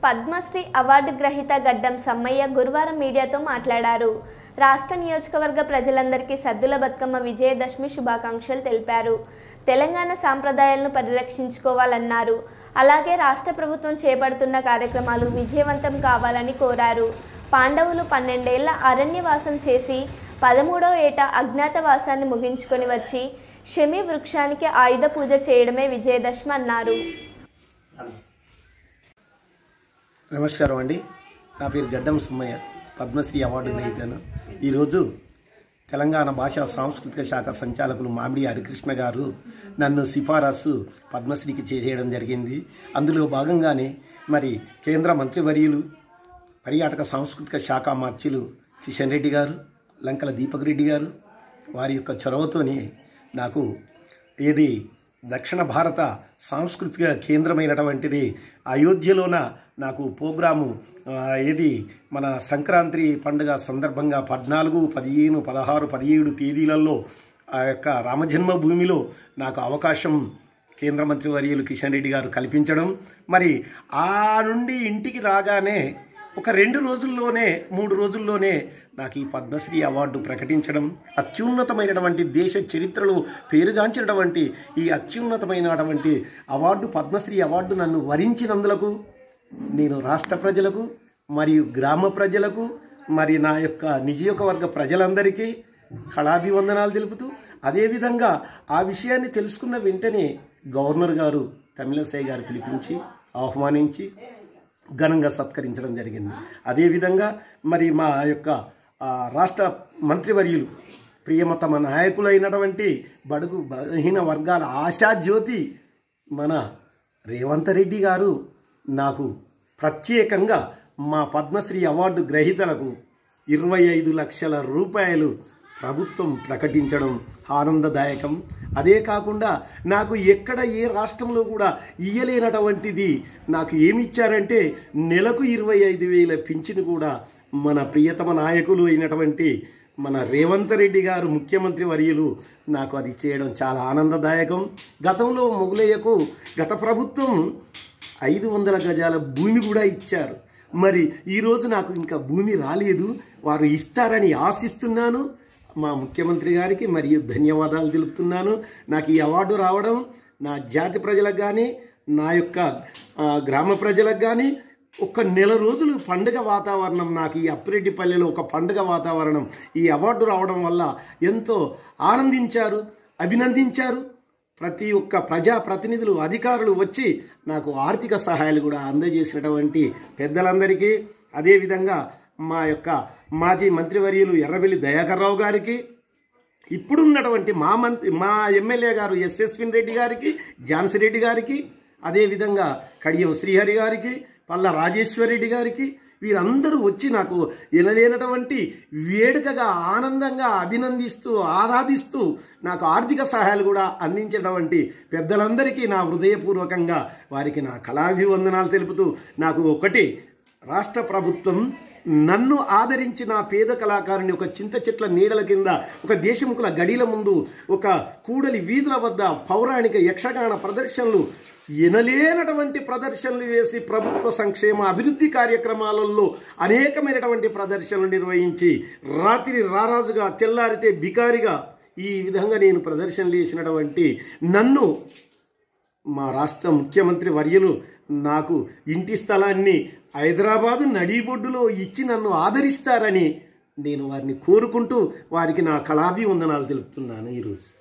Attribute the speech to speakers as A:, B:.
A: Padmashri award గ్రహీత గడ్డం సమ్మయ్య గురువారం మీడియాతో మాట్లాడారు రాష్ట్ర నియోజకవర్గ ప్రజలందరికీ సద్దుల బతుకమ్మ విజయదశమి శుభాకాంక్షలు తెలిపారు తెలంగాణ సాంప్రదాయాలను పరిరక్షించుకోవాలన్నారు అలాగే రాష్ట్ర ప్రభుత్వం చేపడుతున్న కార్యక్రమాలు విజయవంతం కావాలని కోరారు పాండవులు పన్నెండేళ్ల అరణ్యవాసం చేసి పదమూడవ ఏట అజ్ఞాతవాసాన్ని ముగించుకొని వచ్చి శమి వృక్షానికి ఆయుధ పూజ చేయడమే విజయదశమి అన్నారు
B: నమస్కారం అండి నా పేరు గడ్డం సుమ్మయ్య పద్మశ్రీ అవార్డు గ్రహీతను ఈరోజు తెలంగాణ భాషా సాంస్కృతిక శాఖ సంచాలకులు మామిడి హరికృష్ణ గారు నన్ను సిఫారసు పద్మశ్రీకి చేయడం జరిగింది అందులో భాగంగానే మరి కేంద్ర మంత్రివర్యులు పర్యాటక సాంస్కృతిక శాఖ మార్చులు కిషన్ రెడ్డి గారు లంకల దీపక్ రెడ్డి గారు వారి యొక్క చొరవతోనే నాకు ఏది దక్షిణ భారత సాంస్కృతిక కేంద్రమైనటువంటిది అయోధ్యలోన నాకు ప్రోగ్రాము ఆ, ఏది మన సంక్రాంతి పండుగ సందర్భంగా పద్నాలుగు పదిహేను పదహారు పదిహేడు తేదీలలో ఆ యొక్క రామజన్మభూమిలో నాకు అవకాశం కేంద్ర మంత్రి వర్యులు కిషన్ రెడ్డి గారు కల్పించడం మరి ఆ నుండి ఇంటికి రాగానే ఒక రెండు రోజుల్లోనే మూడు రోజుల్లోనే నాకు ఈ పద్మశ్రీ అవార్డు ప్రకటించడం అత్యున్నతమైనటువంటి దేశ చరిత్రలో పేరుగాంచినటువంటి ఈ అత్యున్నతమైనటువంటి అవార్డు పద్మశ్రీ అవార్డు నన్ను వరించినందులకు నేను రాష్ట్ర ప్రజలకు మరియు గ్రామ ప్రజలకు మరి నా యొక్క నిజయోగవర్గ ప్రజలందరికీ కళాభివందనాలు తెలుపుతూ అదేవిధంగా ఆ విషయాన్ని తెలుసుకున్న వెంటనే గవర్నర్ గారు తమిళసై గారు పిలిపించి ఆహ్వానించి ఘనంగా సత్కరించడం జరిగింది అదేవిధంగా మరి మా యొక్క ఆ, రాష్ట్ర మంత్రివర్యులు ప్రియమతమ నాయకులైనటువంటి బడుగు బలహీన వర్గాల ఆశాజ్యోతి మన రేవంత్ రెడ్డి గారు నాకు ప్రత్యేకంగా మా పద్మశ్రీ అవార్డు గ్రహీతలకు ఇరవై ఐదు లక్షల రూపాయలు ప్రభుత్వం ప్రకటించడం ఆనందదాయకం అదే కాకుండా నాకు ఎక్కడ ఏ రాష్ట్రంలో కూడా ఇయ్యలేనటువంటిది నాకు ఏమి ఇచ్చారంటే నెలకు ఇరవై ఐదు వేల పింఛను కూడా మన ప్రియతమ నాయకులు అయినటువంటి మన రేవంత్ రెడ్డి గారు ముఖ్యమంత్రి వర్యులు నాకు అది చేయడం చాలా ఆనందదాయకం గతంలో మొగులయ్యకు గత ప్రభుత్వం ఐదు వందల గజాల భూమి కూడా ఇచ్చారు మరి ఈరోజు నాకు ఇంకా భూమి రాలేదు వారు ఇస్తారని ఆశిస్తున్నాను మా ముఖ్యమంత్రి గారికి మరియు ధన్యవాదాలు తెలుపుతున్నాను నాకు ఈ అవార్డు రావడం నా జాతి ప్రజలకు కానీ నా యొక్క ఆ, గ్రామ ప్రజలకు కానీ ఒక నెల రోజులు పండుగ వాతావరణం నాకు ఈ అప్పిరెడ్డిపల్లెలో ఒక పండుగ వాతావరణం ఈ అవార్డు రావడం వల్ల ఎంతో ఆనందించారు అభినందించారు ప్రతి ఒక్క ప్రజా ప్రతినిధులు అధికారులు వచ్చి నాకు ఆర్థిక సహాయాలు కూడా అందజేసినటువంటి పెద్దలందరికీ అదేవిధంగా మా యొక్క మాజీ మంత్రివర్యులు ఎర్రబెల్లి దయాకర్ రావు గారికి ఇప్పుడున్నటువంటి మా మంత్రి మా ఎమ్మెల్యే గారు ఎస్ఎస్విన్ రెడ్డి గారికి ఝాన్సీ రెడ్డి గారికి అదేవిధంగా కడియం శ్రీహరి గారికి పల్ల రాజేశ్వర్ రెడ్డి గారికి వీరందరూ వచ్చి నాకు ఎనలేనటువంటి వేడుకగా ఆనందంగా అభినందిస్తూ ఆరాధిస్తూ నాకు ఆర్థిక సహాయాలు కూడా అందించినటువంటి పెద్దలందరికీ నా హృదయపూర్వకంగా వారికి నా కళాభివందనాలు తెలుపుతూ నాకు ఒకటి రాష్ట్ర ప్రభుత్వం నన్ను ఆదరించి నా పేద కళాకారుని ఒక చింత చెట్ల నీడల కింద ఒక దేశముకుల గడిల ముందు ఒక కూడలి వీధుల వద్ద పౌరాణిక యక్షగాన ప్రదర్శనలు ఎనలేనటువంటి ప్రదర్శనలు వేసి ప్రభుత్వ సంక్షేమ అభివృద్ధి కార్యక్రమాలలో అనేకమైనటువంటి ప్రదర్శనలు నిర్వహించి రాత్రి రారాజుగా తెల్లారితే బికారిగా ఈ విధంగా నేను ప్రదర్శనలు చేసినటువంటి నన్ను మా రాష్ట్ర ముఖ్యమంత్రి వర్యులు నాకు ఇంటి స్థలాన్ని హైదరాబాదు నడిబొడ్డులో ఇచ్చి నన్ను ఆదరిస్తారని నేను వారిని కోరుకుంటూ వారికి నా కళాభివందనాలు తెలుపుతున్నాను ఈరోజు